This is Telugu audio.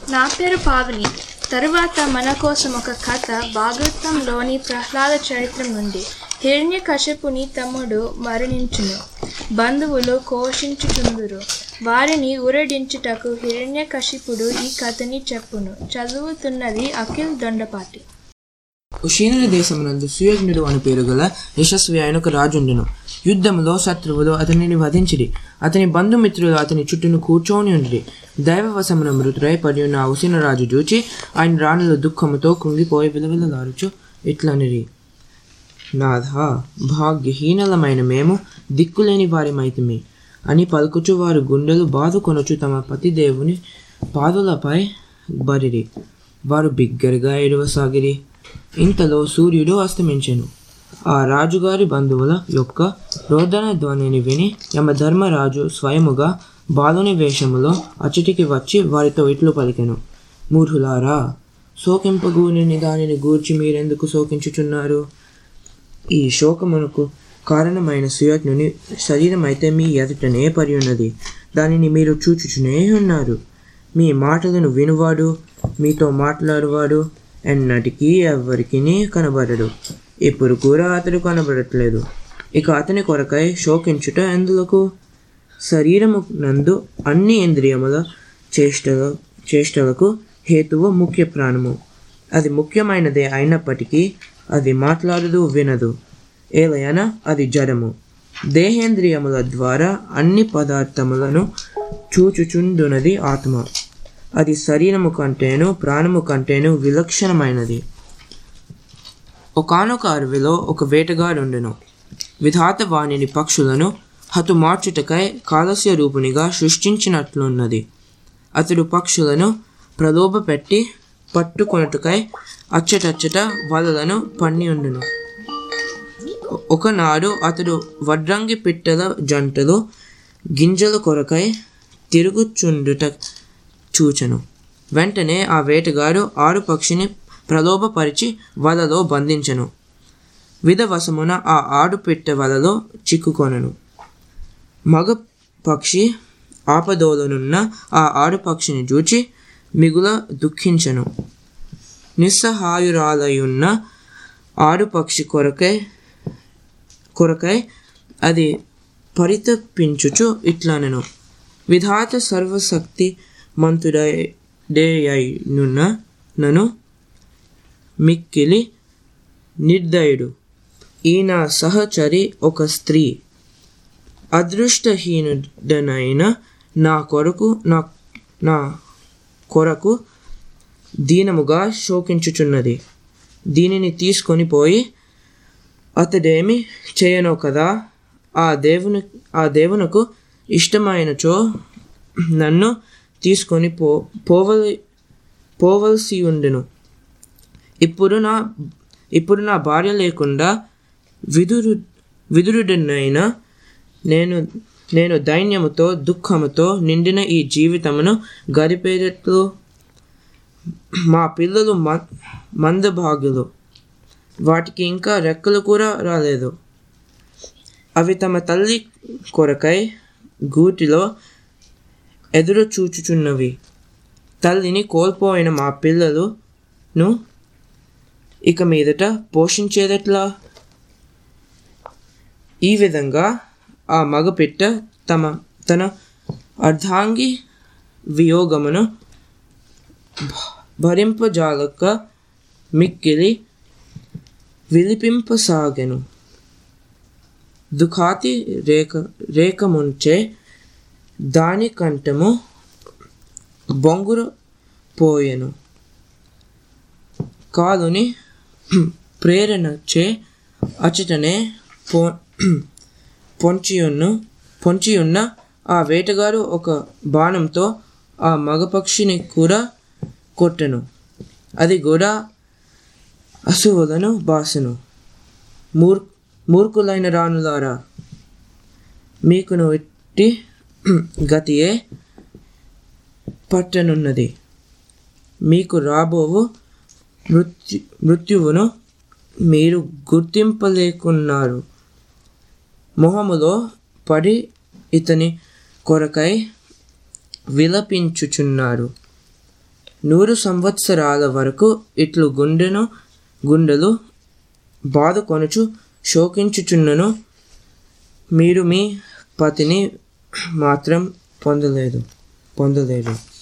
నా పేరు పావని తరువాత మన కోసం ఒక కథ భాగవతంలోని ప్రహ్లాద చరిత్ర నుండి హిరణ్య కశపుని తమ్ముడు మరణించును బంధువులు కోషించుచుందురు వారిని ఊరడించుటకు హిరణ్య కశిపుడు ఈ కథని చెప్పును చదువుతున్నది అఖిల్ దొండపాటి ఉషీనుని దేశమునందు సుయజ్ఞుడు అని పేరు గల యశస్వి ఆయన ఒక రాజుండెను యుద్ధములో శత్రువులు అతనిని వధించిరి అతని బంధుమిత్రులు అతని చుట్టూను కూర్చొని ఉండిరి దైవవశమున మృతుడై పడి ఉన్న ఆ ఉసిన రాజు చూచి ఆయన రాణుల దుఃఖముతో కృంగిపోయి విలవిలలారుచు ఇట్లనిరి నాథా భాగ్యహీనలమైన మేము దిక్కులేని వారిమైతిమి అని పలుకుచు వారు గుండెలు బాదుకొనుచు తమ పతిదేవుని పాదులపై బరిరి వారు బిగ్గరగా ఏడవసాగిరి ఇంతలో సూర్యుడు అస్తమించెను ఆ రాజుగారి బంధువుల యొక్క రోదన ధ్వనిని విని యమధర్మరాజు స్వయముగా బాలుని వేషములో అచ్చటికి వచ్చి వారితో ఇట్లు పలికెను మూర్ఖులారా శోకింపగూని దానిని గూర్చి మీరెందుకు శోకించుచున్నారు ఈ శోకమునకు కారణమైన సుయజ్ఞుని శరీరం అయితే మీ ఎదుటనే పడి ఉన్నది దానిని మీరు చూచుచునే ఉన్నారు మీ మాటలను వినువాడు మీతో మాట్లాడువాడు ఎన్నటికీ ఎవరికి కనబడడు ఇప్పుడు కూడా అతడు కనబడట్లేదు ఇక అతని కొరకై శోకించుట ఎందులకు శరీరము నందు అన్ని ఇంద్రియముల చేష్టల చేష్టలకు హేతువు ముఖ్య ప్రాణము అది ముఖ్యమైనదే అయినప్పటికీ అది మాట్లాడదు వినదు ఏలయన అది జడము దేహేంద్రియముల ద్వారా అన్ని పదార్థములను చూచుచుండునది ఆత్మ అది శరీరము కంటేను ప్రాణము కంటేను విలక్షణమైనది ఒకనొక అడవిలో ఒక వేటగాడుండెను విధాత వాణిని పక్షులను హతుమార్చుటకై కాలస్య రూపునిగా సృష్టించినట్లున్నది అతడు పక్షులను ప్రలోభపెట్టి పట్టుకొనుటకై అచ్చటచ్చట వలలను పన్ని ఉండును ఒకనాడు అతడు వడ్రంగి పిట్టల జంటలు గింజల కొరకై తిరుగుచుండుట చూచెను వెంటనే ఆ వేటగాడు ఆడు పక్షిని ప్రలోభపరిచి వలలో బంధించెను విధవశమున ఆ ఆడుపిట్ట వలలో చిక్కుకొనెను మగ పక్షి ఆపదోలనున్న ఆ ఆడుపక్షిని చూచి మిగుల దుఃఖించెను నిస్సహాయురాలయున్న ఆడుపక్షి కొరకై కొరకై అది పరితపించుచు ఇట్లనెను విధాత సర్వశక్తి మంతుడేయనున్న నను మిక్కిలి నిర్దయుడు ఈ నా సహచరి ఒక స్త్రీ అదృష్టహీనుడనైన నా కొరకు నా నా కొరకు దీనముగా శోకించుచున్నది దీనిని తీసుకొని పోయి అతడేమి చేయనో కదా ఆ దేవుని ఆ దేవునకు ఇష్టమైనచో నన్ను తీసుకొని పో పోవలి పోవలసి ఉండెను ఇప్పుడు నా ఇప్పుడు నా భార్య లేకుండా విదురు విదురుడినైనా నేను నేను దైన్యముతో దుఃఖముతో నిండిన ఈ జీవితమును గడిపేటట్లు మా పిల్లలు మ మందభాగ్యులు వాటికి ఇంకా రెక్కలు కూడా రాలేదు అవి తమ తల్లి కొరకై గూటిలో ఎదురు చూచుచున్నవి తల్లిని కోల్పోయిన మా పిల్లలను ఇక మీదట పోషించేదెట్లా ఈ విధంగా ఆ మగపిట్ట తమ తన అర్ధాంగి వియోగమును భరింపజాలక మిక్కిలి విలిపింపసాగెను దుఖాతి రేఖ రేఖముంచే దాని కంఠము బొంగుర పోయెను కాలుని ప్రేరణచే అచటనే పో పొంచియున్ను పొంచియున్న ఆ వేటగాడు ఒక బాణంతో ఆ మగపక్షిని కూడా కొట్టెను అది కూడా అసువులను బాసెను మూర్ మూర్ఖులైన రాణులారా మీకును ఇట్టి గతియే పట్టనున్నది మీకు రాబోవు మృత్యు మృత్యువును మీరు గుర్తింపలేకున్నారు మొహములో పడి ఇతని కొరకై విలపించుచున్నారు నూరు సంవత్సరాల వరకు ఇట్లు గుండెను గుండెలు బాధ కొనుచు శోకించుచున్నను మీరు మీ పతిని మాత్రం పొందలేదు పొందలేదు